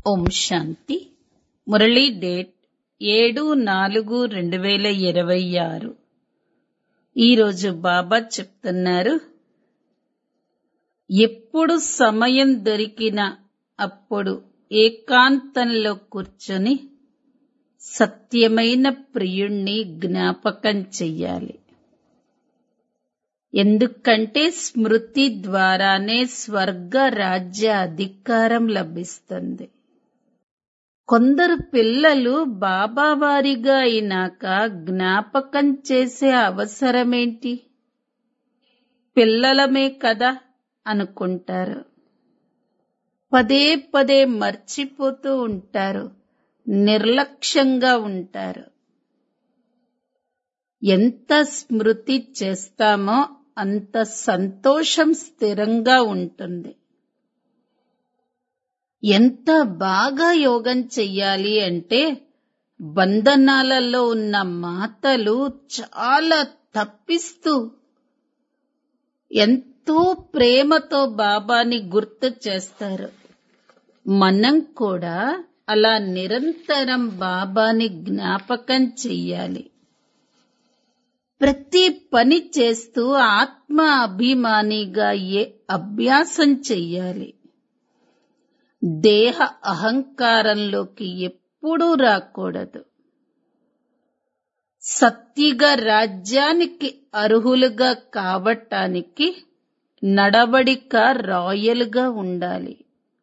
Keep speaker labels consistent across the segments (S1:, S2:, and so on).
S1: ఓం శాంతి Murali date ఏడు నాలుగు రెండు వేల ఇరవై ఆరు ఈరోజు బాబా చెప్తున్నారు ఎప్పుడు సమయం దొరికినా అప్పుడు ఏకాంతంలో కూర్చొని సత్యమైన ప్రియుణ్ణి జ్ఞాపకం చెయ్యాలి ఎందుకంటే స్మృతి ద్వారానే స్వర్గ రాజ్య అధికారం లభిస్తుంది కొందరు పిల్లలు బాబావారిగా అయినాక జ్ఞాపకం చేసే అవసరమేంటి పిల్లలమే కదా అనుకుంటారు పదే పదే మర్చిపోతూ ఉంటారు నిర్లక్ష్యంగా ఉంటారు ఎంత స్మృతి చేస్తామో అంత సంతోషం స్థిరంగా ఉంటుంది ఎంత బాగా యోగం చెయ్యాలి అంటే బంధనాలలో ఉన్న మాతలు చాలా తప్పిస్తూ ఎంతో ప్రేమతో బాబాని గుర్తు చేస్తారు మనం కూడా అలా నిరంతరం బాబాని జ్ఞాపకం చెయ్యాలి ప్రతి పని చేస్తూ ఆత్మ అభిమానిగా ఏ అభ్యాసం చెయ్యాలి దేహ అహంకారంలోకి ఎప్పుడూ రాకూడదు సత్తిగా రాజ్యానికి అర్హులుగా కావటానికి నడవడిక రాయలుగా ఉండాలి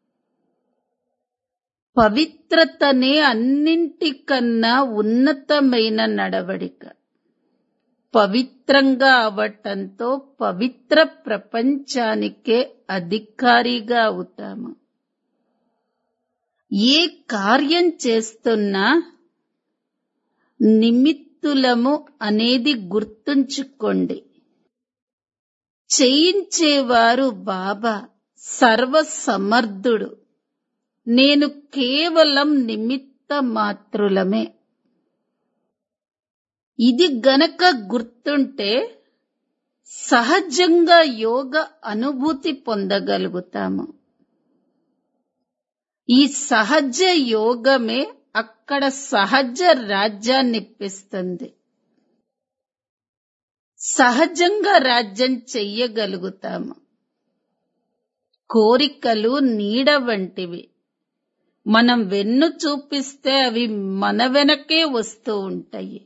S1: పవిత్రతనే అన్నింటికన్నా ఉన్నతమైన నడవడిక పవిత్రంగా అవటంతో పవిత్ర ప్రపంచానికే అధికారిగా అవుతాము ఏ కార్యం చేస్తున్నా నిమిత్తులము అనేది గుర్తుంచుకోండి చేయించేవారు బాబా సర్వసమర్థుడు నేను కేవలం నిమిత్త మాత్రులమే ఇది గనక గుర్తుంటే సహజంగా యోగ అనుభూతి పొందగలుగుతాము ఈ సహజ యోగమే అక్కడ సహజ రాజ్యాన్నిప్పిస్తుంది సహజంగా రాజ్యం చెయ్యగలుగుతాము కోరికలు నీడ వంటివి మనం వెన్ను చూపిస్తే అవి మన వెనకే వస్తూ ఉంటాయి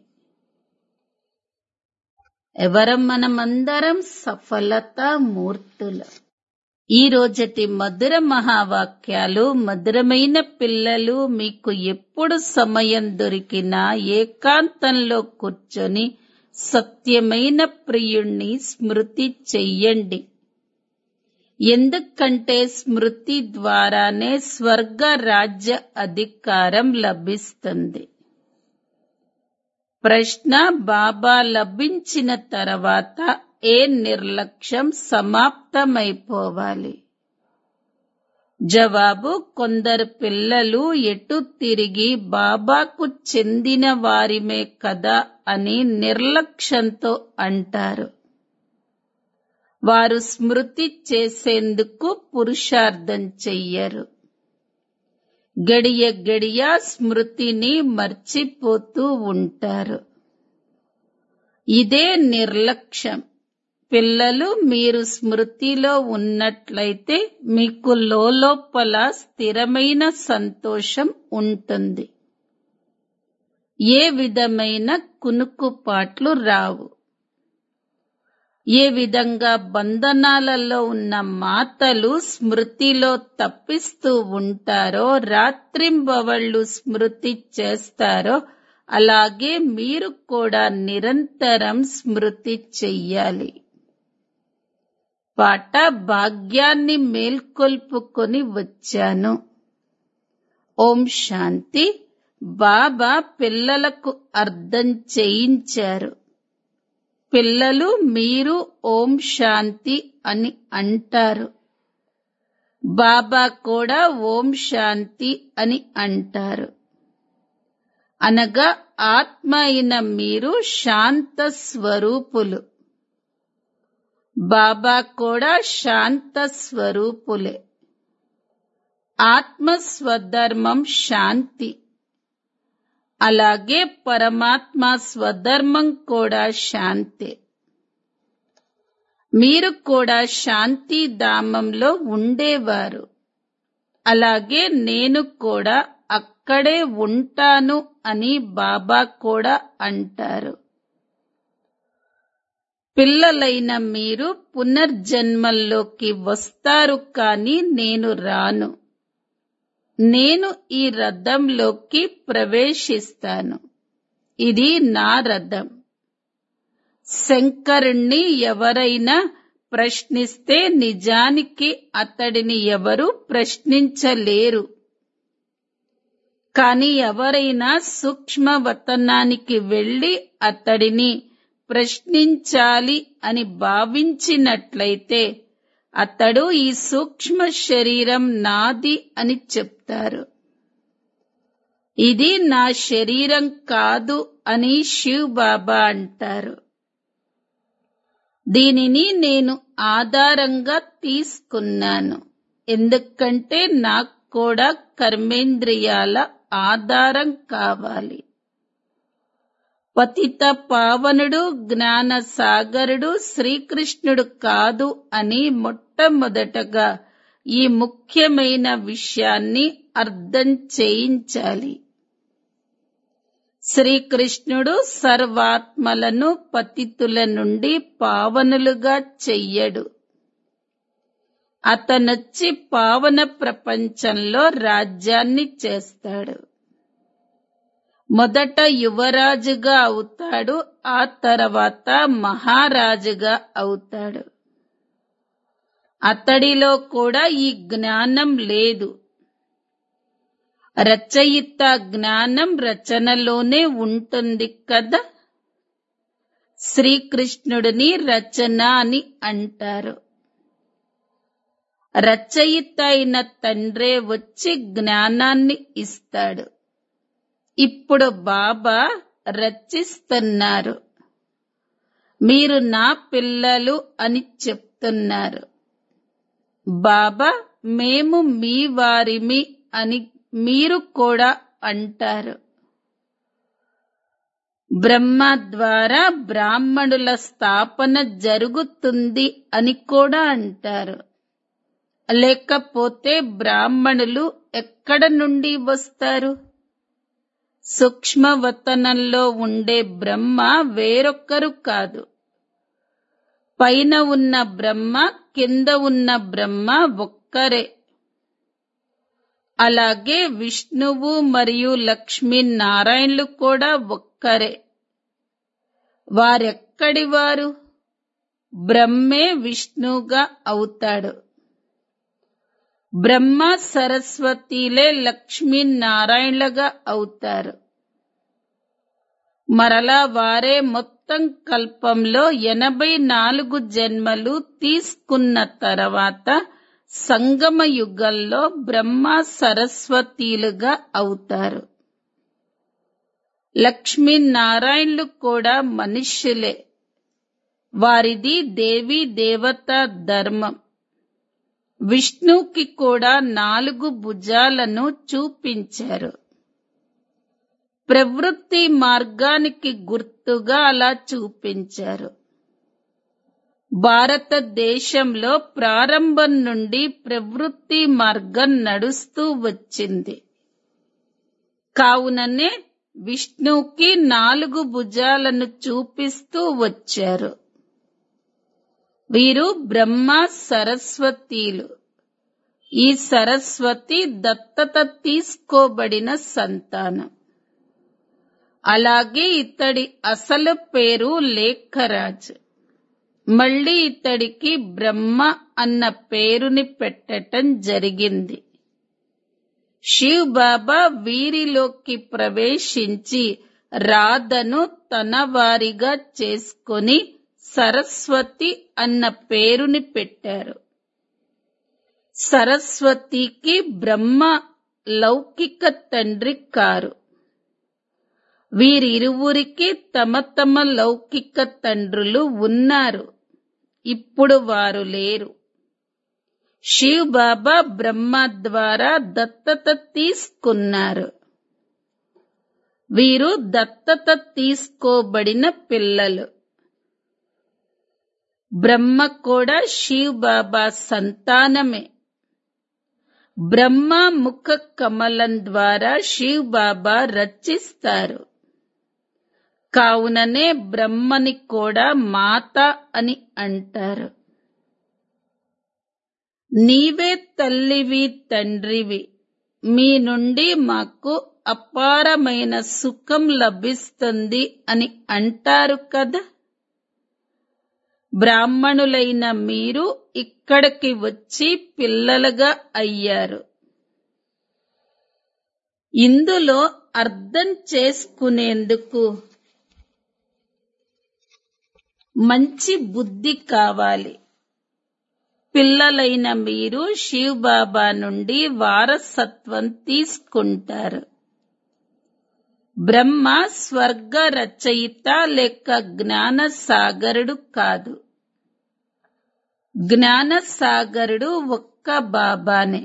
S1: ఎవరం మనమందరం సఫలత మూర్తులు ఈ రోజటి మధుర మహావాక్యాలు మధురమైన పిల్లలు మీకు ఎప్పుడు సమయం దొరికినా ఏకాంతంలో కూర్చొని సత్యమైన ప్రియుణ్ణి స్మృతి చెయ్యండి ఎందుకంటే స్మృతి ద్వారానే స్వర్గ రాజ్య అధికారం లభిస్తుంది ప్రశ్న బాబా లభించిన తర్వాత ఏ నిర్లక్ష్యం సమాప్తమైపోవాలి జవాబు కొందరు పిల్లలు ఎటు తిరిగి బాబాకు చెందిన వారిమే కదా అని నిర్లక్ష్యంతో అంటారు వారు స్మృతి చేసేందుకు పురుషార్థం చెయ్యరు గడియ గడియ స్మృతిని మర్చిపోతూ ఉంటారు ఇదే నిర్లక్ష్యం పిల్లలు మీరు స్మృతిలో ఉన్నట్లయితే మీకు లోపల స్థిరమైన సంతోషం ఉంటుంది ఏ విధమైన కునుకుపాట్లు రావు ఏ విధంగా బంధనాలలో ఉన్న మాతలు స్మృతిలో తప్పిస్తూ ఉంటారో రాత్రింబవళ్ళు స్మృతి చేస్తారో అలాగే మీరు కూడా నిరంతరం స్మృతి చెయ్యాలి పాట భాగ్యాన్ని మేల్కొల్పుకొని వచ్చాను ఓం శాంతి బాబా పిల్లలకు అర్థం చేయించారు పిల్లలు మీరు ఓం శాంతి అని అంటారు బాబా కూడా ఓం శాంతి అని అంటారు అనగా ఆత్మ అయిన మీరు శాంత స్వరూపులు బాబా కూడా శాంత స్వరూపులే ఆత్మ స్వధర్మం శాంతి అలాగే పరమాత్మ స్వధర్మం కూడా శాంతే మీరు కూడా శాంతి ధామంలో ఉండేవారు అలాగే నేను కూడా అక్కడే ఉంటాను అని బాబా కూడా అంటారు పిల్లలైన మీరు పునర్జన్మల్లోకి వస్తారు కానీ నేను రాను నేను ఈ రథంలోకి ప్రవేశిస్తాను ఇది నా రథం శంకరుణ్ణి ఎవరైనా ప్రశ్నిస్తే నిజానికి అతడిని ఎవరు ప్రశ్నించలేరు కాని ఎవరైనా సూక్ష్మవతనానికి వెళ్లి అతడిని ప్రశ్నించాలి అని భావించినట్లయితే అతడు ఈ సూక్ష్మ శరీరం నాది అని చెప్తారు ఇది నా శరీరం కాదు అని శివ్ బాబా అంటారు దీనిని నేను ఆధారంగా తీసుకున్నాను ఎందుకంటే నాకు కూడా కర్మేంద్రియాల ఆధారం కావాలి పతిత పావనుడు జ్ఞాన సాగరుడు శ్రీకృష్ణుడు కాదు అని మొట్టమొదటగా ఈ ముఖ్యమైన విషయాన్ని అర్థం చేయించాలి శ్రీకృష్ణుడు సర్వాత్మలను పతితుల నుండి పావనులుగా చెయ్యడు అతనొచ్చి పావన ప్రపంచంలో రాజ్యాన్ని చేస్తాడు మొదట యువరాజుగా అవుతాడు ఆ తర్వాత మహారాజుగా అవుతాడు అతడిలో కూడా ఈ జ్ఞానం లేదు రచయిత జ్ఞానం రచనలోనే ఉంటుంది కదా శ్రీకృష్ణుడిని రచన అని అంటారు రచయిత అయిన తండ్రే వచ్చి జ్ఞానాన్ని ఇస్తాడు ఇప్పుడు బాబా రచిస్తున్నారు మీరు నా పిల్లలు అని చెప్తున్నారు బాబా మేము మీ వారిమి అని మీరు కూడా అంటారు బ్రహ్మ ద్వారా బ్రాహ్మణుల స్థాపన జరుగుతుంది అని కూడా అంటారు లేకపోతే బ్రాహ్మణులు ఎక్కడ నుండి వస్తారు సూక్ష్మవతనంలో ఉండే బ్రహ్మ వేరొక్కరు కాదు పైన ఉన్న బ్రహ్మ కింద ఉన్న బ్రహ్మ ఒక్కరే అలాగే విష్ణువు మరియు లక్ష్మీనారాయణులు కూడా ఒక్కరే వారెక్కడి వారు బ్రహ్మే విష్ణువుగా అవుతాడు బ్రహ్మ సరస్వతిలే లక్ష్మీనారాయణలుగా అవుతారు మరలా వారే మొత్తం కల్పంలో ఎనభై నాలుగు జన్మలు తీసుకున్న తర్వాత సంగమ యుగంలో బ్రహ్మ సరస్వతీలుగా అవుతారు లక్ష్మీనారాయణులు కూడా మనుష్యులే వారిది దేవీ దేవత ధర్మం విష్ణుకి కూడా నాలుగు భుజాలను చూపించారు ప్రవృత్తి మార్గానికి గుర్తుగా అలా చూపించారు భారతదేశంలో ప్రారంభం నుండి ప్రవృత్తి మార్గం నడుస్తూ వచ్చింది కావుననే విష్ణువుకి నాలుగు భుజాలను చూపిస్తూ వచ్చారు వీరు బ్రహ్మ సరస్వతీలు ఈ సరస్వతి దత్తత తీసుకోబడిన సంతానం అలాగే ఇతడి అసలు పేరు లేఖరాజ్ మళ్ళీ ఇతడికి బ్రహ్మ అన్న పేరుని పెట్టటం జరిగింది శివ్ బాబా వీరిలోకి ప్రవేశించి రాధను తన వారిగా చేసుకొని సరస్వతి అన్న పేరుని పెట్టారు సరస్వతికి బ్రహ్మ లౌకిక తండ్రి కారు వీరిరువురికి తమ తమ లౌకిక తండ్రులు ఉన్నారు ఇప్పుడు వారు లేరు శివ్ బాబా బ్రహ్మ ద్వారా దత్తత తీసుకున్నారు వీరు దత్తత తీసుకోబడిన పిల్లలు బ్రహ్మ కూడా శివ్ బాబా సంతానమే బ్రహ్మ ముఖ కమలం ద్వారా శివ్ బాబా రచిస్తారు కావుననే బ్రహ్మని కూడా మాత అని అంటారు నీవే తల్లివి తండ్రివి మీ నుండి మాకు అపారమైన సుఖం లభిస్తుంది అని అంటారు కదా బ్రాహ్మణులైన మీరు ఇక్కడికి వచ్చి పిల్లలుగా అయ్యారు ఇందులో అర్థం చేసుకునేందుకు మంచి బుద్ధి కావాలి పిల్లలైన మీరు శివ్ బాబా నుండి వారసత్వం తీసుకుంటారు బ్రహ్మ స్వర్గ రచయిత లేక జ్ఞాన సాగరుడు కాదు జ్ఞాన సాగరుడు ఒక్క బాబానే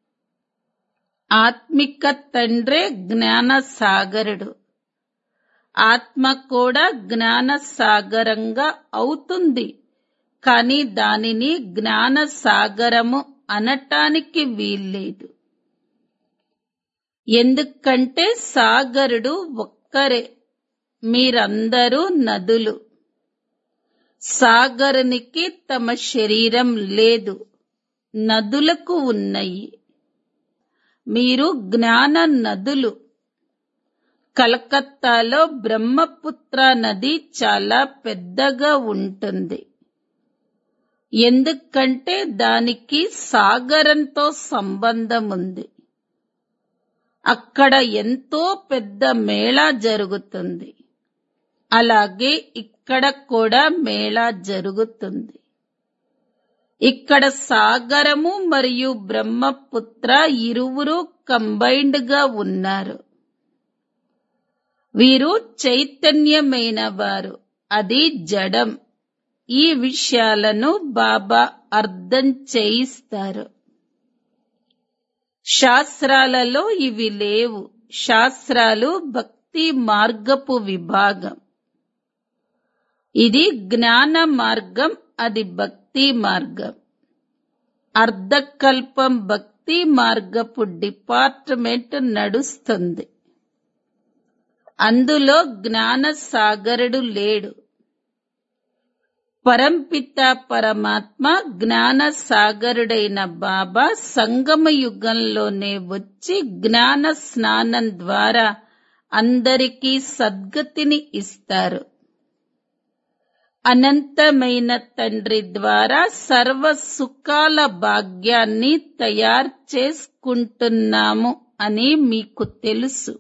S1: ఆత్మిక తండ్రే జ్ఞాన సాగరుడు ఆత్మ కూడా జ్ఞాన సాగరంగా అవుతుంది కానీ దానిని జ్ఞాన సాగరము అనటానికి వీల్లేదు ఎందుకంటే సాగరుడు ఒక్కరే మీరందరూ నదులు సాగరునికి తమ శరీరం లేదు నదులకు ఉన్నాయి మీరు జ్ఞాన నదులు కలకత్తాలో బ్రహ్మపుత్ర నది చాలా పెద్దగా ఉంటుంది ఎందుకంటే దానికి సాగరంతో సంబంధం ఉంది అక్కడ ఎంతో పెద్ద మేళా జరుగుతుంది అలాగే ఇక్కడ కూడా మేళా జరుగుతుంది ఇక్కడ సాగరము మరియు బ్రహ్మపుత్ర ఇరువురు కంబైన్డ్ గా ఉన్నారు వీరు చైతన్యమైన వారు అది జడం ఈ విషయాలను బాబా అర్థం చేయిస్తారు శాస్త్రాలలో ఇవి లేవు శాస్త్రాలు భక్తి మార్గపు విభాగం ఇది జ్ఞాన మార్గం అది భక్తి మార్గం అర్ధకల్పం భక్తి మార్గపు డిపార్ట్మెంట్ నడుస్తుంది అందులో జ్ఞాన సాగరుడు లేడు పరంపిత పరమాత్మ జ్ఞాన సాగరుడైన బాబా సంగమ యుగంలోనే వచ్చి జ్ఞాన స్నానం ద్వారా అందరికీ సద్గతిని ఇస్తారు అనంతమైన తండ్రి ద్వారా సర్వ సుఖాల భాగ్యాన్ని తయారు చేసుకుంటున్నాము అని మీకు తెలుసు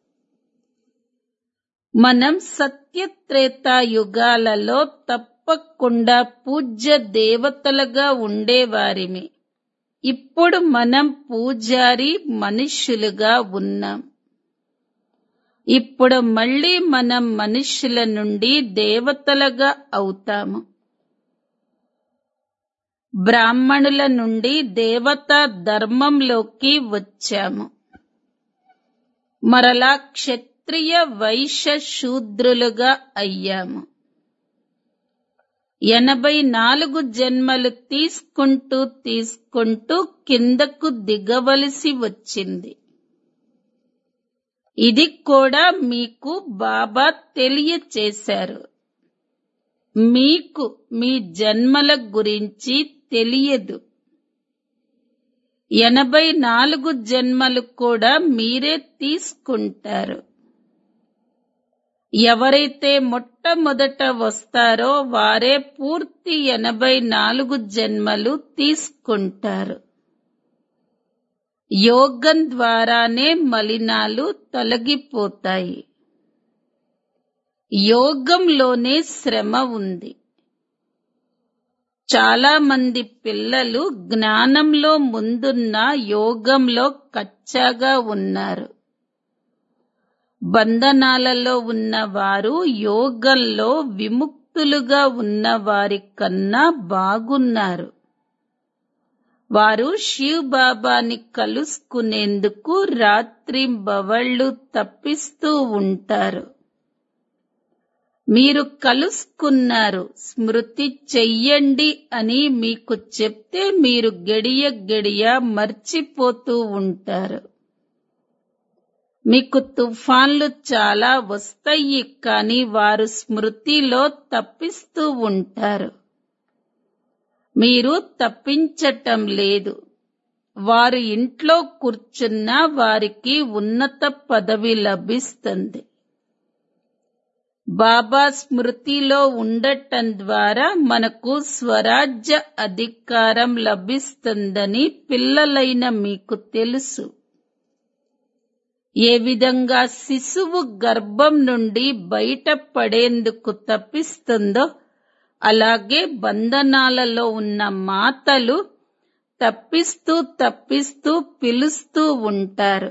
S1: మనం సత్యత్రేత యుగాలలో తప్పకుండా పూజ్య దేవతలుగా ఉండేవారిమి ఇప్పుడు మనం పూజారి మనుష్యులుగా ఉన్నాం ఇప్పుడు మళ్ళీ మనం మనుష్యుల నుండి దేవతలుగా అవుతాము బ్రాహ్మణుల నుండి దేవతా ధర్మంలోకి వచ్చాము మరలా క్షత్రియ వైశ్య శూద్రులుగా అయ్యాము ఎనభై నాలుగు జన్మలు తీసుకుంటూ తీసుకుంటూ కిందకు దిగవలసి వచ్చింది ఇది కూడా మీకు బాబా తెలియచేశారు మీకు మీ జన్మల గురించి తెలియదు ఎనభై నాలుగు జన్మలు కూడా మీరే తీసుకుంటారు ఎవరైతే మొట్టమొదట వస్తారో వారే పూర్తి ఎనభై నాలుగు జన్మలు తీసుకుంటారు యోగం ద్వారానే మలినాలు తొలగిపోతాయి యోగంలోనే శ్రమ ఉంది చాలా మంది పిల్లలు జ్ఞానంలో ముందున్న యోగంలో కచ్చాగా ఉన్నారు బంధనాలలో ఉన్నవారు యోగంలో విముక్తులుగా ఉన్న వారి కన్నా బాగున్నారు వారు శివ్ బాబాని కలుసుకునేందుకు రాత్రి బవళ్ళు తప్పిస్తూ ఉంటారు మీరు కలుసుకున్నారు స్మృతి చెయ్యండి అని మీకు చెప్తే మీరు గడియ గడియ మర్చిపోతూ ఉంటారు మీకు తుఫాన్లు చాలా వస్తాయి కానీ వారు స్మృతిలో తప్పిస్తూ ఉంటారు మీరు తప్పించటం లేదు వారు ఇంట్లో కూర్చున్న వారికి ఉన్నత పదవి లభిస్తుంది బాబా స్మృతిలో ఉండటం ద్వారా మనకు స్వరాజ్య అధికారం లభిస్తుందని పిల్లలైన మీకు తెలుసు ఏ విధంగా శిశువు గర్భం నుండి బయటపడేందుకు తప్పిస్తుందో అలాగే బంధనాలలో ఉన్న మాతలు తప్పిస్తూ తప్పిస్తూ పిలుస్తూ ఉంటారు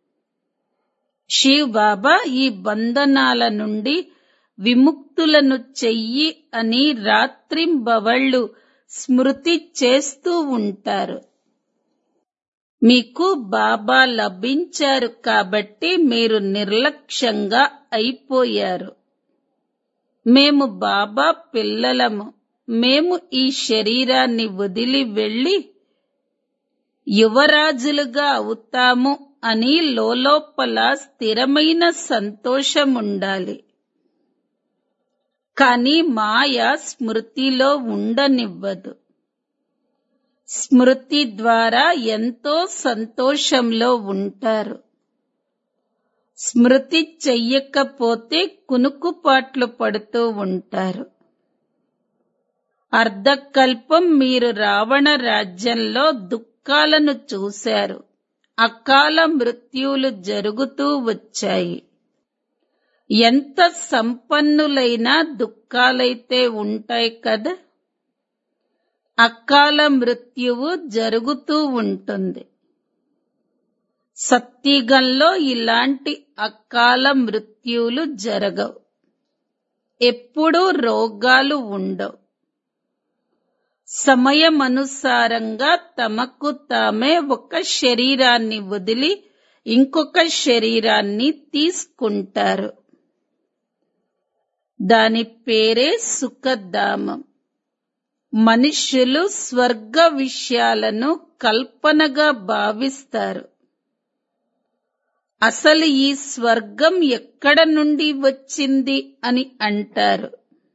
S1: శివ్ బాబా ఈ బంధనాల నుండి విముక్తులను చెయ్యి అని రాత్రింబవళ్ళు స్మృతి చేస్తూ ఉంటారు మీకు బాబా లభించారు కాబట్టి మీరు నిర్లక్ష్యంగా అయిపోయారు మేము బాబా పిల్లలము మేము ఈ శరీరాన్ని వదిలి వెళ్ళి యువరాజులుగా అవుతాము అని లోలోపల స్థిరమైన సంతోషం ఉండాలి కానీ మాయ స్మృతిలో ఉండనివ్వదు స్మృతి ద్వారా ఎంతో సంతోషంలో ఉంటారు స్మృతి చెయ్యకపోతే కునుకుపాట్లు పడుతూ ఉంటారు అర్ధకల్పం మీరు రావణ రాజ్యంలో దుఃఖాలను చూశారు అకాల మృత్యువులు జరుగుతూ వచ్చాయి ఎంత సంపన్నులైనా దుఃఖాలైతే ఉంటాయి కదా అకాల మృత్యువు జరుగుతూ ఉంటుంది సత్యగంలో ఇలాంటి అకాల మృత్యువులు జరగవు ఎప్పుడూ రోగాలు ఉండవు సమయమనుసారంగా తమకు తామే ఒక శరీరాన్ని వదిలి ఇంకొక శరీరాన్ని తీసుకుంటారు దాని పేరే సుఖధామం మనుష్యులు స్వర్గ విషయాలను కల్పనగా భావిస్తారు అసలు ఈ స్వర్గం ఎక్కడ నుండి వచ్చింది అని అంటారు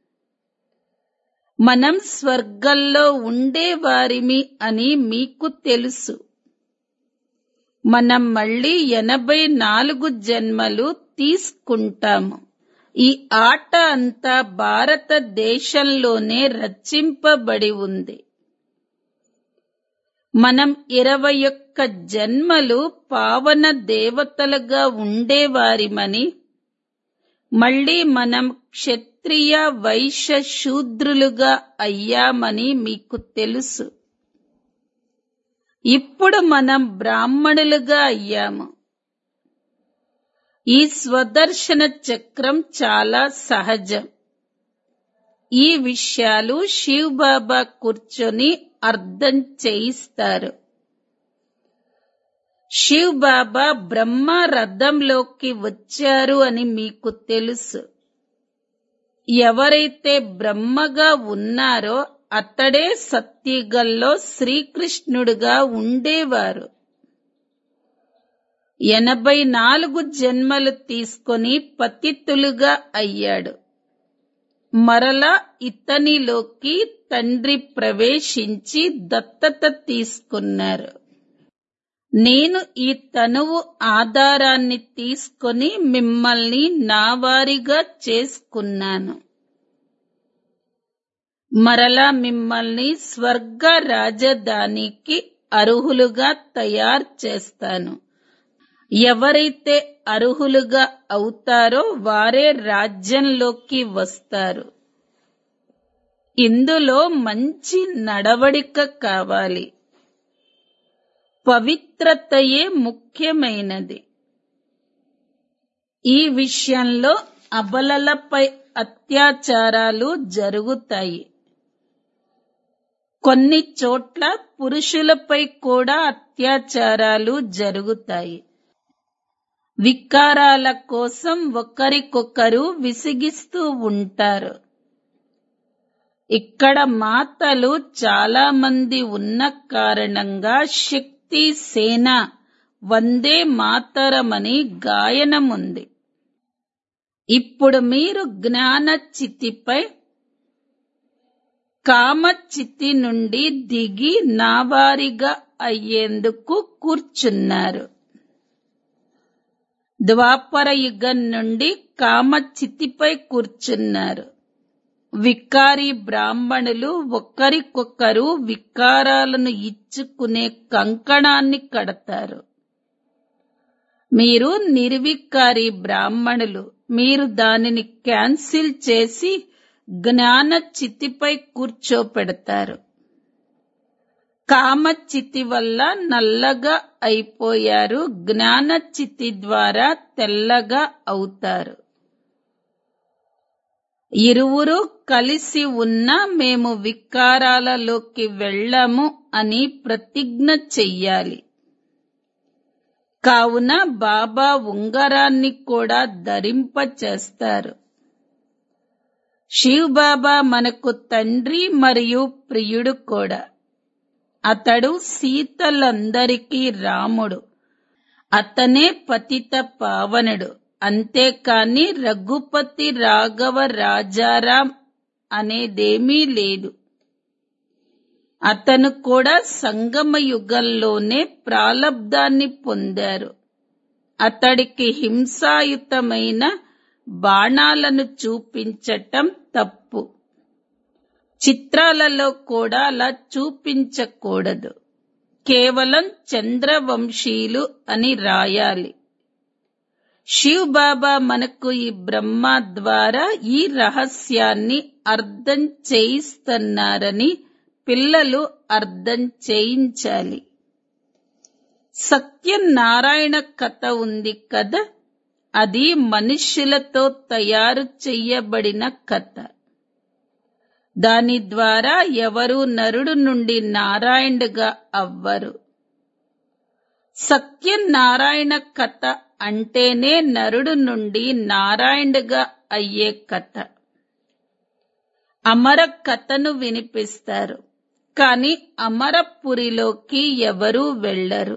S1: మనం స్వర్గంలో ఉండేవారిమి అని మీకు తెలుసు మనం మళ్ళీ ఎనభై నాలుగు జన్మలు తీసుకుంటాము ఈ ఆట అంతా భారతదేశంలోనే రచింపబడి ఉంది మనం ఇరవై ఒక్క జన్మలు పావన దేవతలుగా ఉండేవారిమని మళ్ళీ మనం క్షత్రియ వైశ్య శూద్రులుగా అయ్యామని మీకు తెలుసు ఇప్పుడు మనం బ్రాహ్మణులుగా అయ్యాము ఈ స్వదర్శన చక్రం చాలా సహజం ఈ విషయాలు శివ్ బాబా కూర్చొని అర్థం చేయిస్తారు శివ్ బాబా బ్రహ్మ రథంలోకి వచ్చారు అని మీకు తెలుసు ఎవరైతే బ్రహ్మగా ఉన్నారో అతడే సత్యుగంలో శ్రీకృష్ణుడుగా ఉండేవారు ఎనభై నాలుగు జన్మలు తీసుకొని పతితులుగా అయ్యాడు మరలా ఇతనిలోకి తండ్రి ప్రవేశించి దత్తత తీసుకున్నారు నేను ఈ తనువు ఆధారాన్ని తీసుకొని మిమ్మల్ని నావారిగా చేసుకున్నాను మరలా మిమ్మల్ని స్వర్గ రాజధానికి అర్హులుగా తయారు చేస్తాను ఎవరైతే అర్హులుగా అవుతారో వారే రాజ్యంలోకి వస్తారు ఇందులో మంచి నడవడిక కావాలి పవిత్రతయే ముఖ్యమైనది ఈ విషయంలో అబలలపై అత్యాచారాలు జరుగుతాయి కొన్ని చోట్ల పురుషులపై కూడా అత్యాచారాలు జరుగుతాయి వికారాల కోసం ఒకరికొకరు విసిగిస్తూ ఉంటారు ఇక్కడ మాతలు చాలా మంది ఉన్న కారణంగా శక్తి సేన వందే మాతరమని గాయనముంది ఇప్పుడు మీరు జ్ఞాన చితిపై కామచితి నుండి దిగి నావారిగా అయ్యేందుకు కూర్చున్నారు ద్వాపర యుగం నుండి కామచితిపై కూర్చున్నారు వికారి బ్రాహ్మణులు ఒకరికొకరు వికారాలను ఇచ్చుకునే కంకణాన్ని కడతారు మీరు నిర్వికారి బ్రాహ్మణులు మీరు దానిని క్యాన్సిల్ చేసి జ్ఞాన చితిపై కూర్చోపెడతారు కామచితి వల్ల నల్లగా అయిపోయారు జ్ఞాన చితి ద్వారా తెల్లగా అవుతారు ఇరువురు కలిసి ఉన్నా మేము వికారాలలోకి వెళ్ళము అని ప్రతిజ్ఞ చెయ్యాలి కావున బాబా ఉంగరాన్ని కూడా ధరింపచేస్తారు శివ్ బాబా మనకు తండ్రి మరియు ప్రియుడు కూడా అతడు సీతలందరికీ రాముడు అతనే పతిత పావనుడు అంతేకాని రఘుపతి రాఘవ రాజారాం అనేదేమీ లేదు అతను కూడా సంగమ యుగంలోనే ప్రాలబ్ధాన్ని పొందారు అతడికి హింసాయుతమైన బాణాలను చూపించటం తప్పు చిత్రాలలో కూడా అలా చూపించకూడదు కేవలం చంద్రవంశీయులు అని రాయాలి శివ్ బాబా మనకు ఈ బ్రహ్మ ద్వారా ఈ రహస్యాన్ని అర్థం చేయిస్తున్నారని పిల్లలు అర్థం చేయించాలి సత్యనారాయణ కథ ఉంది కదా అది మనుష్యులతో తయారు చెయ్యబడిన కథ దాని ద్వారా ఎవరు నరుడు నుండి నారాయణుడుగా అవ్వరు సత్యనారాయణ కథ అంటేనే నరుడు నుండి నారాయణుడుగా అయ్యే కథ అమర కథను వినిపిస్తారు కాని అమరపురిలోకి ఎవరూ వెళ్లరు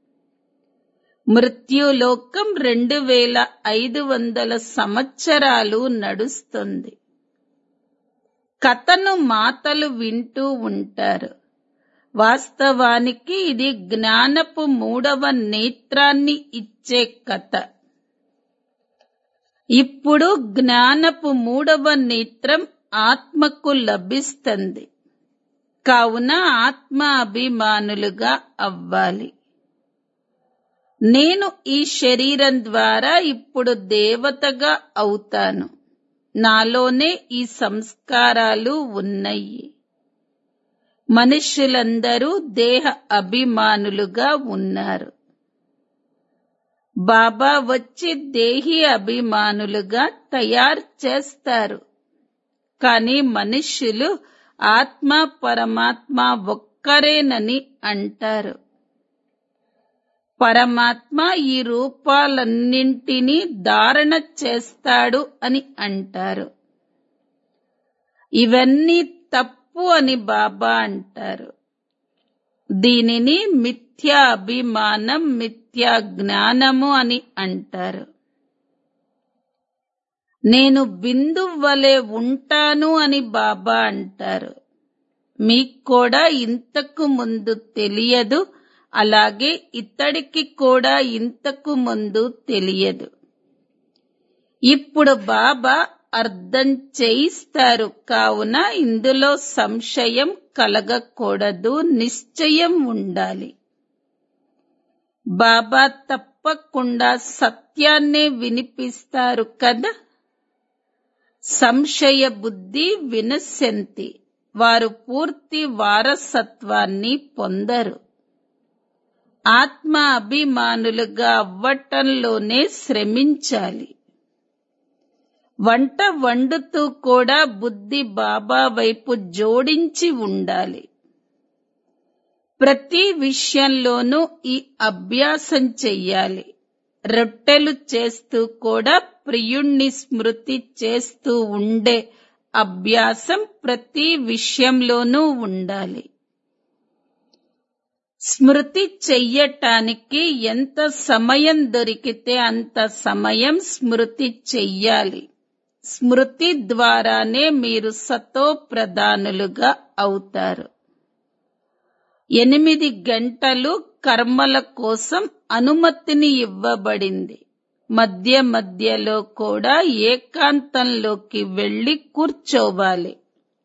S1: మృత్యులోకం రెండు వేల ఐదు వందల సంవత్సరాలు నడుస్తుంది కథను మాతలు వింటూ ఉంటారు వాస్తవానికి ఇది జ్ఞానపు మూడవ నేత్రాన్ని ఇచ్చే కథ ఇప్పుడు జ్ఞానపు మూడవ నేత్రం ఆత్మకు లభిస్తుంది కావున ఆత్మ అభిమానులుగా అవ్వాలి నేను ఈ శరీరం ద్వారా ఇప్పుడు దేవతగా అవుతాను నాలోనే ఈ సంస్కారాలు ఉన్నాయి మనుష్యులందరూ దేహ అభిమానులుగా ఉన్నారు బాబా వచ్చి దేహి అభిమానులుగా తయారు చేస్తారు కానీ మనుష్యులు ఆత్మ పరమాత్మ ఒక్కరేనని అంటారు పరమాత్మ ఈ రూపాలన్నింటినీ ధారణ చేస్తాడు అని అంటారు ఇవన్నీ తప్పు అని బాబా అంటారు దీనిని మిథ్యా అభిమానం మిథ్యా జ్ఞానము అని అంటారు నేను బిందు వలె ఉంటాను అని బాబా అంటారు మీకు కూడా ఇంతకు ముందు తెలియదు అలాగే ఇతడికి కూడా ఇంతకు ముందు తెలియదు ఇప్పుడు బాబా అర్థం చేయిస్తారు కావున ఇందులో సంశయం కలగకూడదు నిశ్చయం ఉండాలి బాబా తప్పకుండా సత్యాన్నే వినిపిస్తారు కదా సంశయ బుద్ధి వినశంతి వారు పూర్తి వారసత్వాన్ని పొందరు ఆత్మ అభిమానులుగా అవ్వటంలోనే శ్రమించాలి వంట వండుతూ కూడా బుద్ధి బాబా వైపు జోడించి ఉండాలి ప్రతి విషయంలోనూ ఈ అభ్యాసం చెయ్యాలి రొట్టెలు చేస్తూ కూడా ప్రియుణ్ణి స్మృతి చేస్తూ ఉండే అభ్యాసం ప్రతి విషయంలోనూ ఉండాలి స్మృతి చెయ్యటానికి ఎంత సమయం దొరికితే అంత సమయం స్మృతి చెయ్యాలి స్మృతి ద్వారానే మీరు సతో ప్రధానులుగా అవుతారు ఎనిమిది గంటలు కర్మల కోసం అనుమతిని ఇవ్వబడింది మధ్య మధ్యలో కూడా ఏకాంతంలోకి వెళ్లి కూర్చోవాలి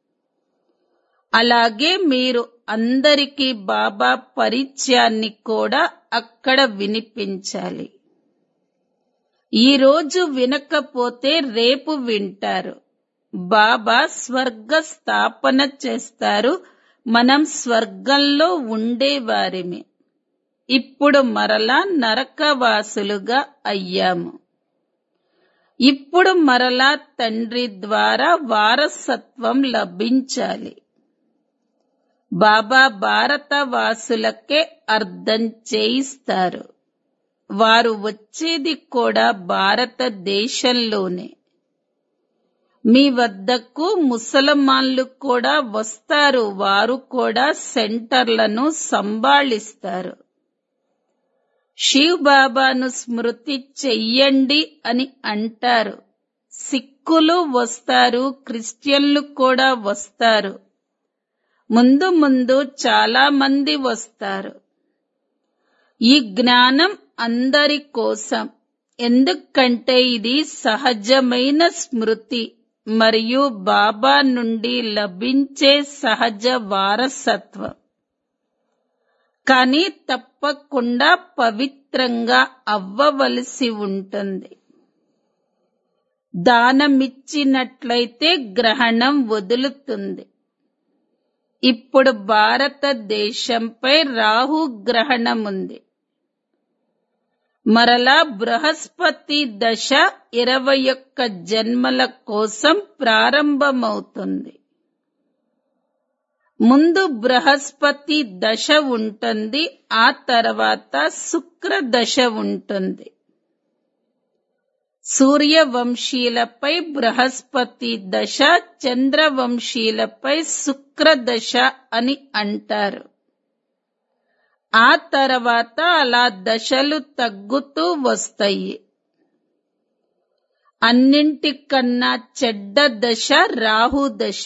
S1: అలాగే మీరు అందరికీ బాబా పరిచయాన్ని కూడా అక్కడ వినిపించాలి ఈ రోజు వినకపోతే రేపు వింటారు బాబా స్వర్గ స్థాపన చేస్తారు మనం స్వర్గంలో ఉండేవారిమి ఇప్పుడు మరలా నరకవాసులుగా అయ్యాము ఇప్పుడు మరలా తండ్రి ద్వారా వారసత్వం లభించాలి బాబా భారతవాసులకే అర్థం చేయిస్తారు వారు వచ్చేది కూడా భారతదేశంలోనే మీ వద్దకు ముసలమాన్లు కూడా వస్తారు వారు కూడా సెంటర్లను సంభాళిస్తారు శివ్ బాబాను స్మృతి చెయ్యండి అని అంటారు సిక్కులు వస్తారు క్రిస్టియన్లు కూడా వస్తారు ముందు ముందు చాలా మంది వస్తారు ఈ జ్ఞానం అందరి కోసం ఎందుకంటే ఇది సహజమైన స్మృతి మరియు బాబా నుండి లభించే సహజ వారసత్వం కానీ తప్పకుండా పవిత్రంగా అవ్వవలసి ఉంటుంది దానమిచ్చినట్లయితే గ్రహణం వదులుతుంది ఇప్పుడు భారతదేశంపై రాహు గ్రహణం ఉంది మరలా బృహస్పతి దశ ఇరవై ఒక్క జన్మల కోసం ప్రారంభమవుతుంది ముందు బృహస్పతి దశ ఉంటుంది ఆ తర్వాత శుక్ర దశ ఉంటుంది సూర్యవంశీలపై బృహస్పతి దశ చంద్రవంశీలపై శుక్ర దశ అని అంటారు ఆ తర్వాత అలా దశలు తగ్గుతూ వస్తాయి అన్నింటికన్నా చెడ్డ దశ రాహు దశ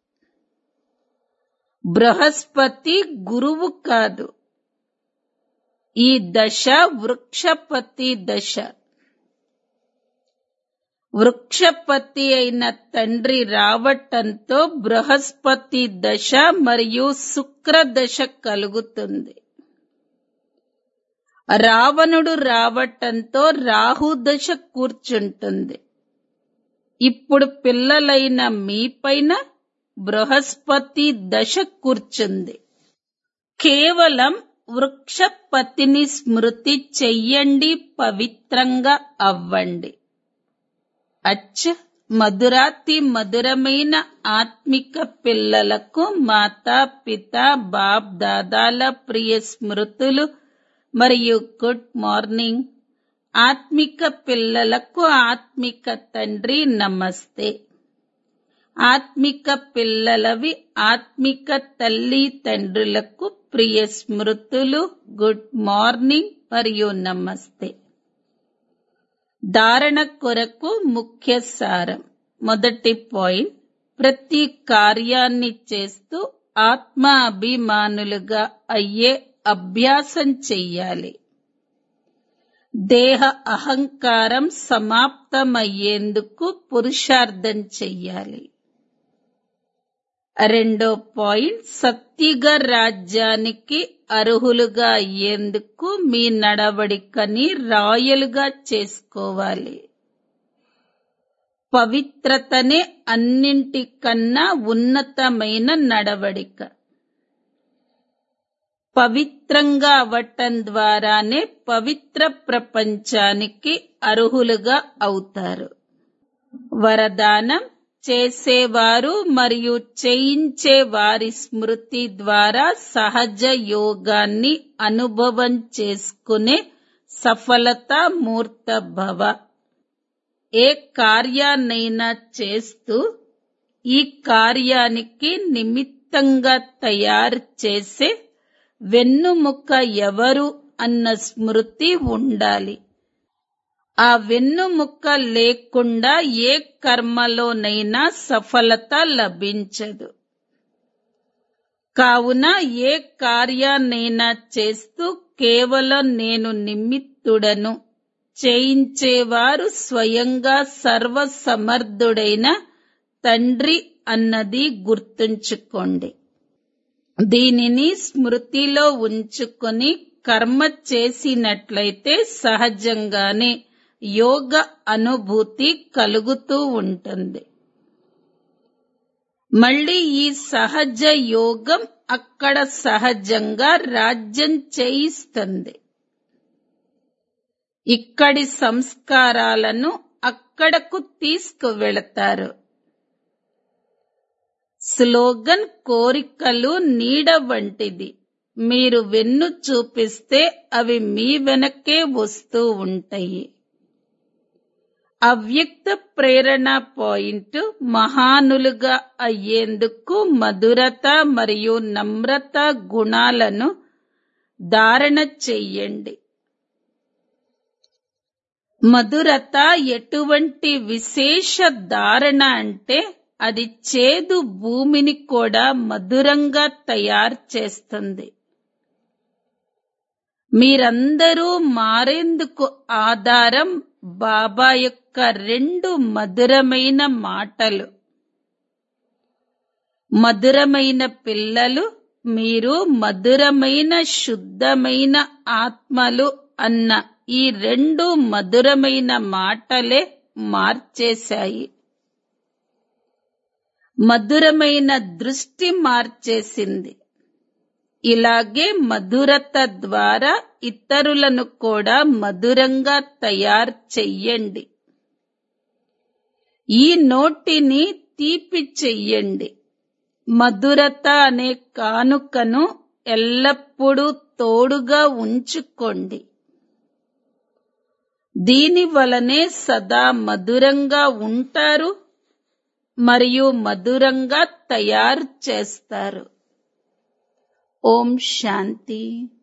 S1: బృహస్పతి గురువు కాదు ఈ దశ వృక్షపతి దశ వృక్షపతి అయిన తండ్రి రావటంతో బృహస్పతి దశ మరియు శుక్ర దశ కలుగుతుంది రావణుడు రావటంతో రాహు దశ కూర్చుంటుంది ఇప్పుడు పిల్లలైన మీపైన బృహస్పతి దశ కూర్చుంది కేవలం వృక్షపతిని స్మృతి చెయ్యండి పవిత్రంగా అవ్వండి అచ్చ మధురాతి మధురమైన ఆత్మిక పిల్లలకు మాతా పిత బాప్ దాదాల ప్రియ స్మృతులు మరియు గుడ్ మార్నింగ్ ఆత్మిక పిల్లలకు ఆత్మిక తండ్రి నమస్తే ఆత్మిక పిల్లలవి ఆత్మిక తల్లి తండ్రులకు ప్రియ స్మృతులు గుడ్ మార్నింగ్ మరియు నమస్తే ధారణ కొరకు ముఖ్య సారం మొదటి పాయింట్ ప్రతి కార్యాన్ని చేస్తూ ఆత్మ అభిమానులుగా అయ్యే అభ్యాసం చెయ్యాలి దేహ అహంకారం సమాప్తమయ్యేందుకు పురుషార్థం చెయ్యాలి రెండో పాయింట్ సత్తిగ రాజ్యానికి అర్హులుగా అయ్యేందుకు మీ నడవడికని రాయలుగా చేసుకోవాలి పవిత్రతనే అన్నింటికన్నా ఉన్నతమైన నడవడిక పవిత్రంగా అవ్వటం ద్వారానే పవిత్ర ప్రపంచానికి అర్హులుగా అవుతారు వరదానం చేసేవారు మరియు చేయించే వారి స్మృతి ద్వారా సహజ యోగాన్ని అనుభవం చేసుకునే సఫలత మూర్త భవ ఏ కార్యాన్నైనా చేస్తూ ఈ కార్యానికి నిమిత్తంగా తయారు చేసే వెన్నుముక్క ఎవరు అన్న స్మృతి ఉండాలి ఆ వెన్నుముక్క లేకుండా ఏ కర్మలోనైనా సఫలత లభించదు కావున ఏ కార్యాన్నైనా చేస్తూ కేవలం నేను నిమిత్తుడను చేయించేవారు స్వయంగా సర్వసమర్థుడైన తండ్రి అన్నది గుర్తుంచుకోండి దీనిని స్మృతిలో ఉంచుకొని కర్మ చేసినట్లయితే సహజంగానే యోగ అనుభూతి కలుగుతూ ఉంటుంది మళ్ళీ ఈ సహజ యోగం అక్కడ సహజంగా రాజ్యం చేయిస్తుంది ఇక్కడి సంస్కారాలను అక్కడకు తీసుకువెళతారు స్లోగన్ కోరికలు నీడ వంటిది మీరు వెన్ను చూపిస్తే అవి మీ వెనకే వస్తూ ఉంటాయి అవ్యక్త ప్రేరణ పాయింట్ మహానులుగా అయ్యేందుకు మధురత మరియు నమ్రత గుణాలను ధారణ చెయ్యండి మధురత ఎటువంటి విశేష ధారణ అంటే అది చేదు భూమిని కూడా మధురంగా తయారు చేస్తుంది మీరందరూ మారేందుకు ఆధారం బాబా యొక్క రెండు మధురమైన మాటలు మధురమైన పిల్లలు మీరు మధురమైన శుద్ధమైన ఆత్మలు అన్న ఈ రెండు మధురమైన మాటలే మార్చేశాయి మధురమైన దృష్టి మార్చేసింది ఇలాగే మధురత ద్వారా ఇతరులను కూడా మధురంగా తయారు చెయ్యండి ఈ నోటిని తీపి చెయ్యండి మధురత అనే కానుకను ఎల్లప్పుడూ తోడుగా ఉంచుకోండి దీని వలనే సదా మధురంగా ఉంటారు మరియు మధురంగా తయారు చేస్తారు ఓం శాంతి